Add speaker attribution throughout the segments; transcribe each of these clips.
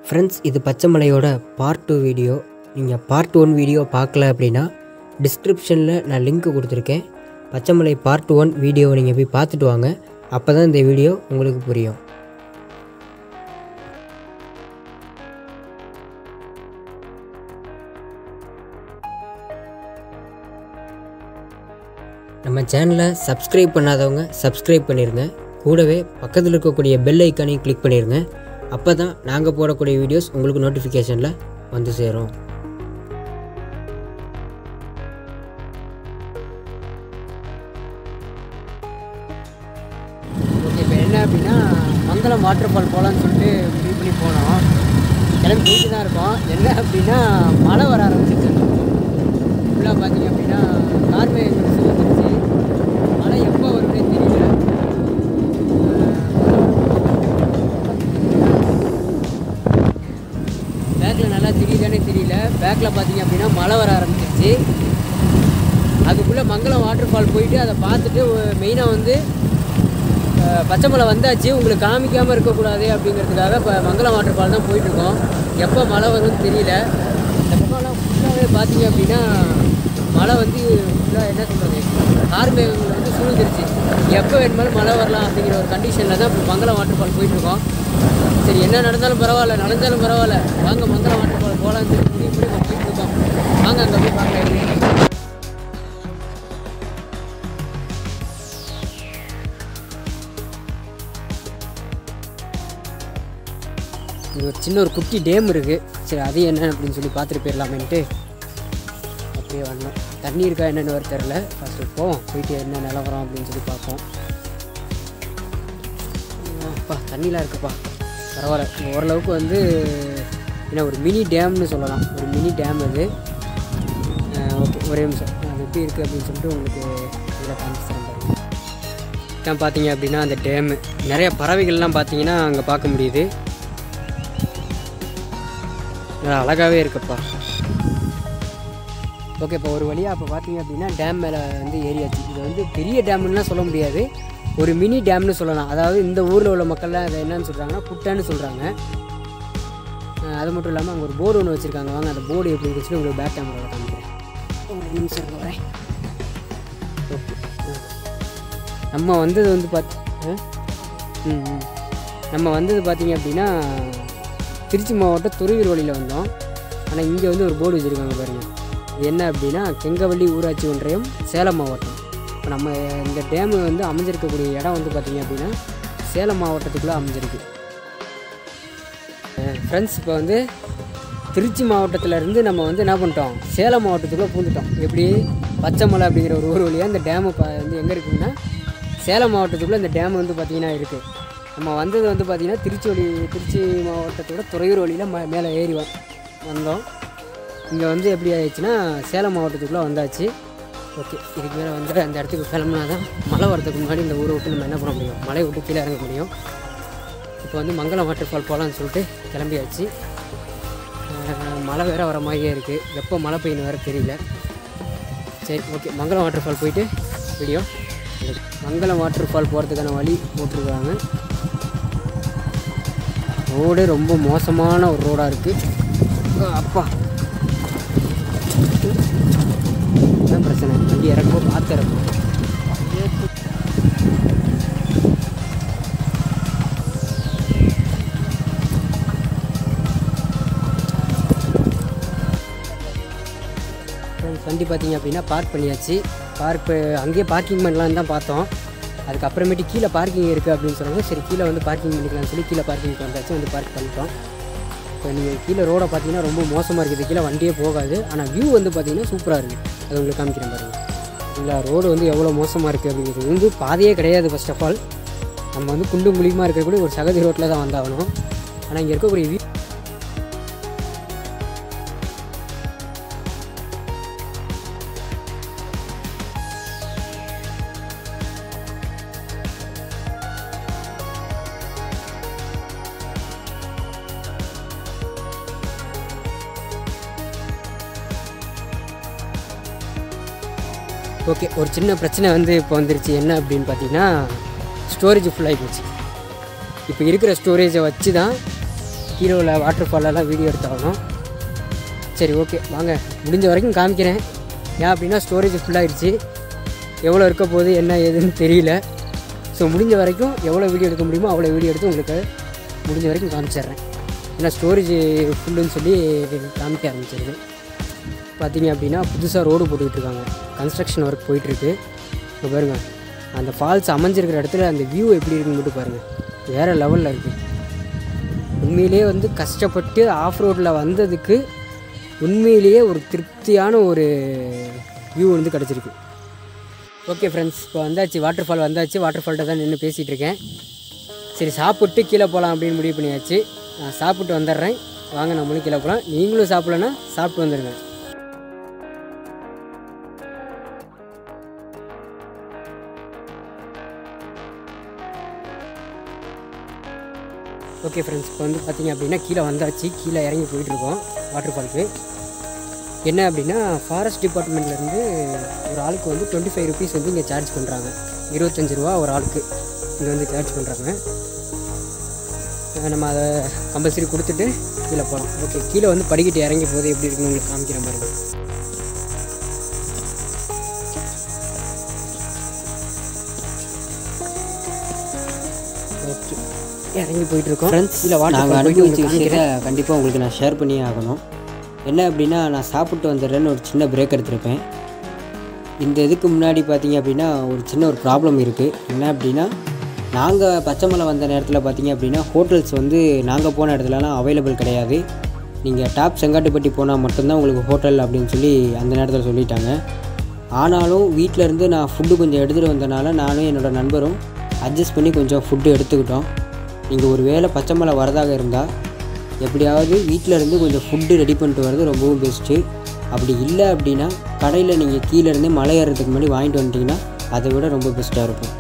Speaker 1: Friends இது பச்சைமலையோட part two video நீங்கள் பார்ட் ஒன் வீடியோ பார்க்கல அப்படின்னா டிஸ்கிரிப்ஷனில் நான் லிங்க் கொடுத்துருக்கேன் பச்சைமலை பார்ட் ஒன் வீடியோவை நீங்கள் போய் பார்த்துட்டு வாங்க அப்போ தான் இந்த வீடியோ உங்களுக்கு புரியும் நம்ம சேனலை சப்ஸ்கிரைப் பண்ணாதவங்க சப்ஸ்கிரைப் பண்ணிடுங்க கூடவே பக்கத்தில் இருக்கக்கூடிய பெல் ஐக்கானையும் கிளிக் பண்ணிடுங்க அப்போ தான் நாங்கள் போடக்கூடிய வீடியோஸ் உங்களுக்கு நோட்டிஃபிகேஷனில் வந்து சேரும் ஓகே இப்போ என்ன அப்படின்னா மங்களம் வாட்டர் ஃபால் போகலான்னு சொல்லிட்டு முடிவு பண்ணி போனோம் கிளம்பி போயிட்டு தான் இருக்கோம் என்ன அப்படின்னா மழை வர ஆரம்பிச்சிச்சு ஃபுல்லாக பார்த்தீங்க அப்படின்னா கார்மே வந்துருச்சு மழை எப்போ வரும்னே தெரியல பேக்கில் நல்லா தெரியுதானே தெரியல பேக்கில் பார்த்தீங்க அப்படின்னா மழை வர ஆரம்பிச்சிருச்சு அதுக்குள்ளே மங்களம் வாட்டர் ஃபால் போயிட்டு அதை பார்த்துட்டு மெயினாக வந்து அஹ், பச்சைமலை வந்தாச்சு உங்களுக்கு காமிக்காமல் இருக்கக்கூடாது அப்படிங்கிறதுக்காக இப்போ மங்களம் வாட்டர் ஃபால் தான் போயிட்டுருக்கோம் எப்போ மழை வரும்னு தெரியல இந்த பக்கம்லாம் ஃபுல்லாகவே பார்த்தீங்க அப்படின்னா மழை வந்து ஃபுல்லாக என்ன சொல்கிறது கார் மேகங்கள் வந்து சூழ்ந்துருச்சு எப்போ வேணுமாலும் மழை வரலாம் அப்படிங்கிற ஒரு கண்டிஷனில் தான் இப்போ மங்களம் வாட்டர் ஃபால் போயிட்டுருக்கோம் சரி என்ன நடந்தாலும் பரவாயில்ல நடந்தாலும் பரவாயில்ல வாங்க மங்களம் வாட்டர் ஃபால் போகலான்னு சொல்லி முடிவு பண்ணி இப்போ போயிட்டுருக்கோம் வாங்க அங்கே போய் பார்க்கலாம் எப்படி இங்கே ஒரு சின்ன ஒரு குட்டி டேம் இருக்குது சரி அது என்ன அப்படின்னு சொல்லி பார்த்துட்டு போயிடலாமேன்ட்டு அப்படியே வந்தோம் தண்ணி இருக்கா என்னென்னு வர தெரில ஃபஸ்ட்டு போவோம் போயிட்டு என்ன நிலவரம் அப்படின்னு சொல்லி பார்ப்போம் அப்பா தண்ணிலாம் இருக்குப்பா பரவாயில்ல இங்க ஓரளவுக்கு வந்து என்ன ஒரு மினி டேம்னு சொல்லலாம் ஒரு மினி டேம் அது ஓகே ஒரே நிமிஷம் அது எப்படி இருக்குது அப்படின்னு சொல்லிட்டு உங்களுக்கு இதில் காமிச்சித்தரேன் பாருங்க தான் பார்த்தீங்க அப்படின்னா அந்த டேமு நிறைய பறவைகள்லாம் பார்த்தீங்கன்னா அங்கே பார்க்க முடியுது நல்லா அழகாகவே இருக்குப்பா ஓகே இப்போ ஒரு வழியாக அப்போ பார்த்தீங்க அப்படின்னா டேம் மேலே வந்து ஏரியாச்சு இது வந்து பெரிய டேம்னுலாம் சொல்ல முடியாது ஒரு மினி டேம்னு சொல்லலாம் அதாவது இந்த ஊரில் உள்ள மக்கள்லாம் அதை என்னன்னு சொல்கிறாங்கன்னா குட்டைன்னு சொல்கிறாங்க அது மட்டும் இல்லாமல் அங்கே ஒரு போர்டு ஒன்று வச்சுருக்காங்க வாங்க அந்த போர்டு எப்படி இருந்துச்சுன்னு உங்களுக்கு பேக் கேமராவில் காமிக்கிறேன் ஒரு நிமிஷம் இருங்க வரேன் ஓகே நம்ம வந்தது வந்து பார்த்து ம் ம். நம்ம வந்தது பார்த்தீங்க அப்படின்னா திருச்சி மாவட்டம் துறையூர் வழியில் வந்தோம் ஆனால் இங்கே வந்து ஒரு போர்டு வச்சுருக்காங்க பாருங்கள் இது என்ன அப்படின்னா கெங்கவள்ளி ஊராட்சி ஒன்றியம் சேலம் மாவட்டம் இப்போ நம்ம இந்த டேமு வந்து அமைஞ்சிருக்கக்கூடிய இடம் வந்து பார்த்திங்க அப்படின்னா சேலம் மாவட்டத்துக்குள்ளே அமைஞ்சிருக்கு ஃப்ரெண்ட்ஸ் இப்போ வந்து திருச்சி மாவட்டத்திலேருந்து நம்ம வந்து என்ன பண்ணிட்டோம் சேலம் மாவட்டத்துக்குள்ளே பூந்துட்டோம் எப்படி பச்சைமலை அப்படிங்கிற ஒரு ஊர் வழியாக இந்த டேமு ப வந்து எங்கே இருக்குதுன்னா சேலம் மாவட்டத்துக்குள்ளே இந்த டேம் வந்து பார்த்திங்கன்னா இருக்குது நம்ம வந்தது வந்து பார்த்திங்கன்னா திருச்சி வழி திருச்சி மாவட்டத்தோட துறையூர் வழியில் ம மேலே ஏறி வ- வந்தோம் இங்கே வந்து எப்படி ஆயிடுச்சுன்னா சேலம் மாவட்டத்துக்குள்ளே வந்தாச்சு ஓகே இதுக்கு மேலே வந்து அந்த இடத்துக்கு கிளம்புனா தான் மழை வரதுக்கு முன்னாடி இந்த ஊரை விட்டு நம்ம என்ன பண்ண முடியும் மலை விட்டு கீழே இறங்க முடியும் இப்போ வந்து மங்களம் வாட்டர் ஃபால் போகலான்னு சொல்லிட்டு கிளம்பியாச்சு அஹ் மழை வேறு வர மாதிரியே இருக்குது எப்போ மழை பெய்யணும் வேறு தெரியல சரி ஓகே மங்களம் வாட்டர் ஃபால் போயிட்டு வீடியோ எடுக்கு. மங்களம் வாட்டர் ஃபால் போகிறதுக்கான வழி போட்டிருக்காங்க ரோடு ரொம்ப மோசமான ஒரு ரோடாக இருக்குது அப்பா என்ன பிரச்சனை வண்டி இறக்கும்போது பார்த்து இறக்கும் Friends, வண்டி பார்த்தீங்க அப்படின்னா பார்க் பண்ணியாச்சு பார்க் அங்கேயே பார்க்கிங் பண்ணலான்னு தான் பார்த்தோம் அதுக்கப்புறமேட்டு கீழே பார்க்கிங் இருக்குது அப்படின்னு சொன்னாங்க சரி கீழே வந்து பார்க்கிங் பண்ணிக்கலாம்னு சொல்லி கீழே பார்க்கிங் வந்தாச்சு வந்து பார்க் பண்ணிட்டோம் இப்போ நீங்கள் கீழே ரோடை பார்த்தீங்கன்னா ரொம்ப மோசமாக இருக்குது கீழே வண்டியே போகாது ஆனால் வியூ வந்து பார்த்தீங்கன்னா சூப்பராக இருக்குது அது உங்களுக்கு காமிக்கிறேன் பாருங்கள் இல்லை ரோடு வந்து எவ்வளோ மோசமாக இருக்குது அப்படிங்கிறது இது வந்து பாதையே கிடையாது ஃபர்ஸ்ட் ஆஃப் ஆல் நம்ம வந்து குண்டும் குழியுமா இருக்கக்கூடிய ஒரு சகதி ரோட்டில் தான் வந்தாகணும் ஆனால் இங்கே இருக்கக்கூடிய வியூ ஓகே ஒரு சின்ன பிரச்சனை வந்து இப்போ வந்துருச்சு என்ன அப்படின்னு பார்த்தீங்கன்னா ஸ்டோரேஜ் ஃபுல்லாகி போச்சு இப்போ இருக்கிற ஸ்டோரேஜை வச்சு தான் கீழே உள்ள வாட்டர் ஃபாலெல்லாம் வீடியோ எடுத்தாகணும் சரி ஓகே வாங்க முடிஞ்ச வரைக்கும் காமிக்கிறேன் ஏன் அப்படின்னா ஸ்டோரேஜ் ஃபுல்லாகிடுச்சு எவ்வளோ இருக்க போகுது என்ன ஏதுன்னு தெரியல ஸோ முடிஞ்ச வரைக்கும் எவ்வளோ வீடியோ எடுக்க முடியுமோ அவ்வளோ வீடியோ எடுத்து உங்களுக்கு முடிஞ்ச வரைக்கும் காமிச்சிடுறேன் ஏன்னா ஸ்டோரேஜ் ஃபுல்லுன்னு சொல்லி காமிக்க ஆரம்பிச்சிருது பார்த்தீங்க அப்படின்னா புதுசாக ரோடு போட்டுக்கிட்டு இருக்காங்க கன்ஸ்ட்ரக்ஷன் ஒர்க் போயிட்டுருக்கு இப்போ பாருங்கள் அந்த ஃபால்ஸ் அமைஞ்சிருக்கிற இடத்துல அந்த வியூ எப்படி இருக்குன்னு மட்டும் பாருங்கள் வேறு லெவலில் இருக்குது உண்மையிலேயே வந்து கஷ்டப்பட்டு ஆஃப் ரோட்டில் வந்ததுக்கு உண்மையிலேயே ஒரு திருப்தியான ஒரு வியூ வந்து கிடச்சிருக்கு ஓகே ஃப்ரெண்ட்ஸ் இப்போ வந்தாச்சு வாட்டர் ஃபால் வந்தாச்சு வாட்டர் ஃபால்கிட்ட தான் நின்று பேசிகிட்டு இருக்கேன் சரி சாப்பிட்டு கீழே போகலாம் அப்படின்னு முடிவு பண்ணியாச்சு நான் சாப்பிட்டு வந்துடுறேன் வாங்க நம்மளும் கீழே போகலாம் நீங்களும் சாப்பிட்லன்னா சாப்பிட்டு வந்துடுங்க ஓகே ஃப்ரெண்ட்ஸ் இப்போ வந்து பார்த்தீங்க அப்படின்னா கீழே வந்தாச்சு கீழே இறங்கி போயிட்டுருக்கோம் வாட்டர் ஃபால்க்கு என்ன அப்படின்னா ஃபாரஸ்ட் டிபார்ட்மெண்ட்லேருந்து ஒரு ஆளுக்கு வந்து டுவெண்ட்டி ஃபைவ் ருபீஸ் வந்து இங்கே சார்ஜ் பண்ணுறாங்க இருபத்தஞ்சி ரூபா ஒரு ஆளுக்கு இங்கே வந்து சார்ஜ் பண்ணுறாங்க நம்ம அதை கம்பல்சரி கொடுத்துட்டு கீழே போகலாம் ஓகே கீழே வந்து படிக்கட்டு இறங்கி போது எப்படி இருக்குன்னு உங்களுக்கு காமிக்கிற மாதிரி ஓகே இறங்கி போயிட்டு இருக்கோம் ஃப்ரெண்ட்ஸ் இல்லை வாட்டர்
Speaker 2: நாங்கள்
Speaker 1: ஃபால் போயிட்டு
Speaker 2: அனுபவிச்ச
Speaker 1: உங்களுக்கு
Speaker 2: விஷயத்த
Speaker 1: காமிக்கிறேன்
Speaker 2: கண்டிப்பாக உங்களுக்கு நான் ஷேர் பண்ணியே ஆகணும் என்ன அப்படின்னா நான் சாப்பிட்டு வந்துடுறேன்னு ஒரு சின்ன பிரேக் எடுத்திருப்பேன் இந்த இதுக்கு முன்னாடி பார்த்தீங்க அப்படின்னா ஒரு சின்ன ஒரு ப்ராப்ளம் இருக்குது என்ன அப்படின்னா நாங்கள் பச்சைமலை வந்த நேரத்தில் பார்த்தீங்க அப்படின்னா ஹோட்டல்ஸ் வந்து நாங்கள் போன இடத்துலலாம் அவைலபிள் கிடையாது நீங்கள் டாப் செங்காட்டுப்பட்டி போனால் மட்டும்தான் உங்களுக்கு ஹோட்டல் அப்படின்னு சொல்லி அந்த நேரத்தில் சொல்லிட்டாங்க ஆனாலும் வீட்டில் இருந்து நான் ஃபுட்டு கொஞ்சம் எடுத்துகிட்டு வந்தனால நானும் என்னோடய நண்பரும் அட்ஜஸ்ட் பண்ணி கொஞ்சம் ஃபுட்டு எடுத்துக்கிட்டோம் நீங்கள் ஒரு வேளை பச்சைமலை வரதாக இருந்தால் எப்படியாவது வீட்டில் இருந்து கொஞ்சம் ஃபுட்டு ரெடி பண்ணிட்டு வர்றது ரொம்பவும் பெஸ்ட்டு அப்படி இல்லை அப்படின்னா கடையில் நீங்கள் கீழே இருந்து மலை ஏறுறதுக்கு முன்னாடி வாங்கிட்டு வந்துட்டிங்கன்னா அதை விட ரொம்ப பெஸ்ட்டாக இருக்கும்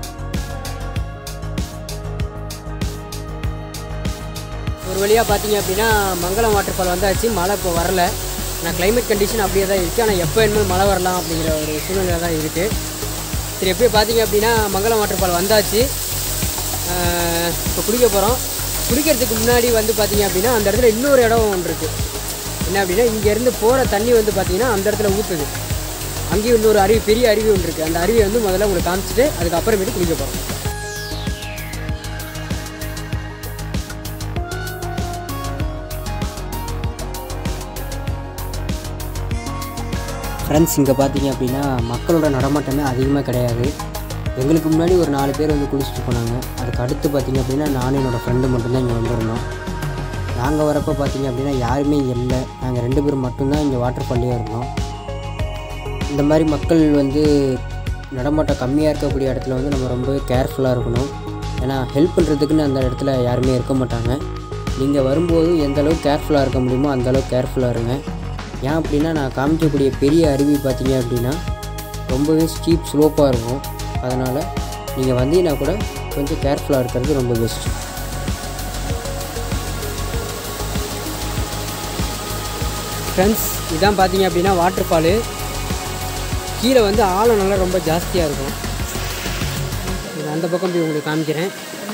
Speaker 1: ஒரு வழியாக பார்த்தீங்க அப்படின்னா மங்களம் வாட்டர் ஃபால் வந்தாச்சு மழை இப்போ வரல நான் கிளைமேட் கண்டிஷன் அப்படியே தான் இருக்குது ஆனால் எப்போ வேணுமாலும் மழை வரலாம் அப்படிங்கிற ஒரு சூழ்நிலை தான் இருக்குது சரி எப்படியும் பார்த்தீங்க அப்படின்னா மங்களம் வாட்டர் ஃபால் வந்தாச்சு ஆஹ் இப்போ குளிக்க போகிறோம் குளிக்கிறதுக்கு முன்னாடி வந்து பார்த்தீங்க அப்படின்னா அந்த இடத்துல இன்னொரு இடம் ஒன்று இருக்குது என்ன அப்படின்னா இங்கேருந்து போகிற தண்ணி வந்து பார்த்தீங்கன்னா அந்த இடத்துல ஊற்றுது அங்கேயும் இன்னொரு அருவி பெரிய அருவி ஒன்று இருக்குது அந்த அருவியை வந்து முதல்ல உங்களுக்கு காமிச்சிட்டு அதுக்கப்புறமேட்டு குளிக்க போகிறோம்
Speaker 2: ஃப்ரெண்ட்ஸ் இங்கே பார்த்தீங்க அப்படின்னா மக்களோட நடமாட்டமே அதிகமாக கிடையாது எங்களுக்கு முன்னாடி ஒரு நாலு பேர் வந்து குளிச்சுட்டு போனாங்க அதுக்கு அடுத்து பார்த்தீங்க அப்படின்னா நானும் என்னோடய ஃப்ரெண்டு மட்டும்தான் இங்கே வந்திருந்தோம் நாங்கள் வரப்போ பார்த்தீங்க அப்படின்னா யாருமே இங்கே இல்லை நாங்கள் ரெண்டு பேரும் மட்டும்தான் இங்கே வாட்டர் ஃபால்லே இருந்தோம் இந்த மாதிரி மக்கள் வந்து நடமாட்டம் கம்மியாக இருக்கக்கூடிய இடத்துல வந்து நம்ம ரொம்பவே கேர்ஃபுல்லாக இருக்கணும் ஏன்னா ஹெல்ப் பண்ணுறதுக்குன்னு அந்த இடத்துல யாருமே இருக்க மாட்டாங்க நீங்கள் வரும்போது எந்த அளவுக்கு கேர்ஃபுல்லாக இருக்க முடியுமோ அந்த அளவுக்கு கேர்ஃபுல்லாக இருங்க ஏன் அப்படின்னா நான் காமிக்கக்கூடிய பெரிய அருவி பார்த்தீங்க அப்படின்னா ரொம்பவே ஸ்டீப் ஸ்லோப்பாக இருக்கும் அதனால் நீங்கள் வந்தீங்கன்னா கூட கொஞ்சம் கேர்ஃபுல்லாக இருக்கிறது ரொம்ப பெஸ்ட்டு
Speaker 1: ஃப்ரெண்ட்ஸ் இதான் பார்த்தீங்க அப்படின்னா வாட்டர் ஃபாலு கீழே வந்து ஆழம் நல்லா ரொம்ப ஜாஸ்தியாக இருக்கும் இது அந்த பக்கம் போய் உங்களுக்கு காமிக்கிறேன்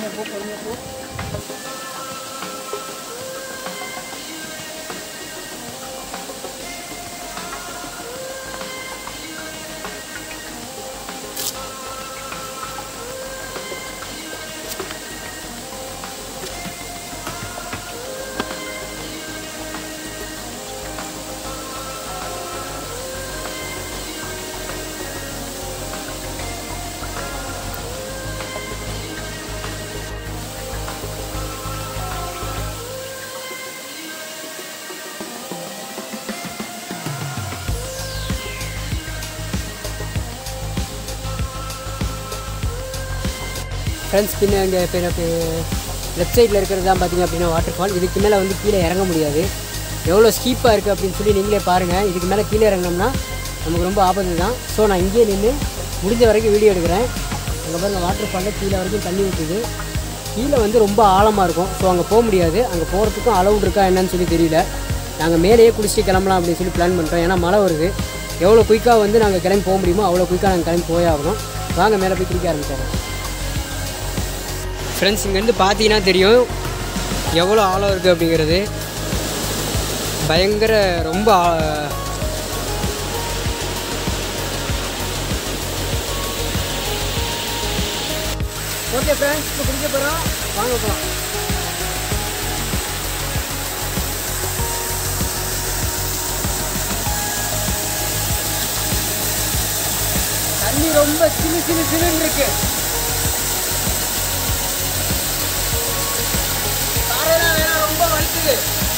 Speaker 1: ஃப்ரெண்ட்ஸ் பின்ன இங்கே இப்போ லெஃப்ட் சைடில் இருக்கிறது தான் பார்த்தீங்க அப்படின்னா வாட்டர் ஃபால் இதுக்கு மேலே வந்து கீழே இறங்க முடியாது எவ்வளோ ஸ்டீப்பாக இருக்குது அப்படின்னு சொல்லி நீங்களே பாருங்கள் இதுக்கு மேலே கீழே இறங்கினோம்னா நமக்கு ரொம்ப ஆபத்து தான் ஸோ நான் இங்கேயே நின்று முடிஞ்ச வரைக்கும் வீடியோ எடுக்கிறேன் அங்கே பாருங்க வாட்டர் ஃபாலில் கீழே வரைக்கும் தண்ணி ஊற்றுது கீழே வந்து ரொம்ப ஆழமாக இருக்கும் ஸோ அங்கே போக முடியாது அங்கே போகிறதுக்கும் அலவுட் இருக்கா என்னன்னு சொல்லி தெரியல நாங்கள் மேலேயே குளிச்சுட்டு கிளம்பலாம் அப்படின்னு சொல்லி பிளான் பண்ணுறோம் ஏன்னா மழை வருது எவ்வளோ குயிக்காக வந்து நாங்கள் கிளம்பி போக முடியுமோ அவ்வளோ குயிக்காக நாங்கள் கிளம்பி போயே ஆகணும் வாங்க மேலே போய் குளிக்க ஆரம்பிச்சிடறோம் ஃப்ரெண்ட்ஸ் இங்கேருந்து பார்த்தீங்கன்னா தெரியும் எவ்வளோ ஆழம் இருக்குது அப்படிங்கிறது பயங்கர ரொம்ப ஆ- ஓகே ஃப்ரெண்ட்ஸ் இப்போ குடிக்க போகிறோம் வாங்க போகலாம் தண்ணி ரொம்ப சிலு சிலு சிலுன்னு இருக்கு காரெல்லாம் வேணா ரொம்ப வலிக்குது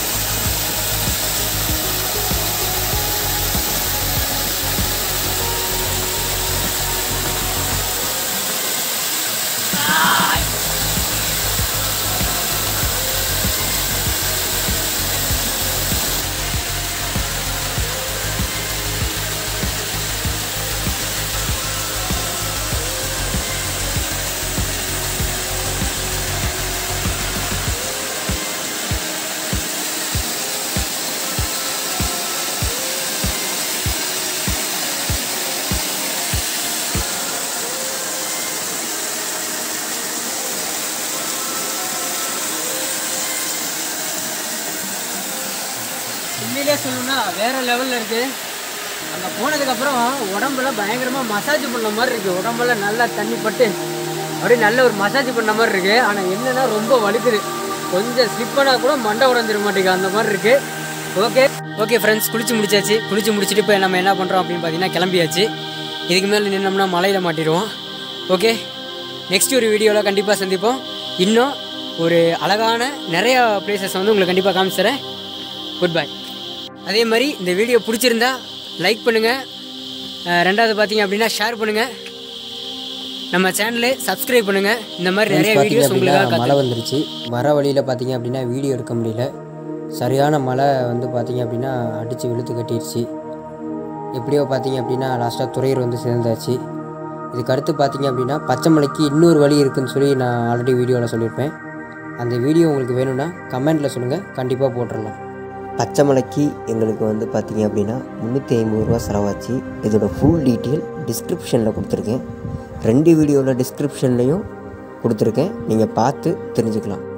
Speaker 1: உண்மையிலே சொல்லணும்னா வேற லெவலில் இருக்கு அங்கே போனதுக்கப்புறம் உடம்பெல்லாம் பயங்கரமாக மசாஜ் பண்ண மாதிரி இருக்கு உடம்பெல்லாம் நல்லா தண்ணி பட்டு அப்படியே நல்ல ஒரு மசாஜ் பண்ண மாதிரி இருக்கு ஆனால் என்னன்னா ரொம்ப வலிக்குது கொஞ்சம் ஸ்லிப்பனா கூட மண்டை உடஞ்சிட மாட்டேங்குது அந்த மாதிரி இருக்கு ஓகே ஓகே ஃப்ரெண்ட்ஸ் குளிச்சு முடிச்சாச்சு குளிச்சு முடிச்சுட்டு இப்போ நம்ம என்ன பண்ணுறோம் அப்படின்னு பார்த்தீங்கன்னா கிளம்பியாச்சு இதுக்கு மேலே நின்னோம்னா மலையில் மாட்டிடுவோம் ஓகே நெக்ஸ்ட் ஒரு வீடியோவில் கண்டிப்பாக சந்திப்போம் இன்னும் ஒரு அழகான நிறையா பிளேசஸ் வந்து உங்களுக்கு கண்டிப்பாக காமிச்சுறேன் குட் பை அதே மாதிரி இந்த வீடியோ பிடிச்சிருந்தா லைக் பண்ணுங்கள் ரெண்டாவது பார்த்தீங்க அப்படின்னா ஷேர் பண்ணுங்கள் நம்ம சேனலை சப்ஸ்கிரைப் பண்ணுங்கள் இந்த மாதிரி நிறைய
Speaker 2: பார்த்தீங்க
Speaker 1: வீடியோஸ்
Speaker 2: அப்படின்னா
Speaker 1: உங்களுக்காக காத்து
Speaker 2: மழை வந்துருச்சு வர வழியில் பார்த்தீங்க அப்படின்னா வீடியோ எடுக்க முடியல சரியான மழை வந்து பார்த்தீங்க அப்படின்னா அடித்து வெளுத்து கட்டிடுச்சு எப்படியோ பார்த்தீங்க அப்படின்னா லாஸ்ட்டாக துறையூர் வந்து சேர்ந்தாச்சு இதுக்கு அடுத்து பார்த்தீங்க அப்படின்னா பச்சைமலைக்கு இன்னொரு வழி இருக்குன்னு சொல்லி நான் ஆல்ரெடி வீடியோவில் சொல்லியிருப்பேன் அந்த வீடியோ உங்களுக்கு வேணும்னா கமெண்ட்டில் சொல்லுங்கள் கண்டிப்பாக போட்டுடலாம்
Speaker 3: பச்சைமலைக்கு எங்களுக்கு வந்து பார்த்தீங்க அப்படின்னா முந்நூற்றி ஐம்பது ரூபா செலவாச்சு இதோட ஃபுல் டீட்டெயில் டிஸ்கிரிப்ஷனில் கொடுத்துருக்கேன் ரெண்டு வீடியோவில் டிஸ்கிரிப்ஷன்லேயும் கொடுத்துருக்கேன் நீங்கள் பார்த்து தெரிஞ்சுக்கலாம்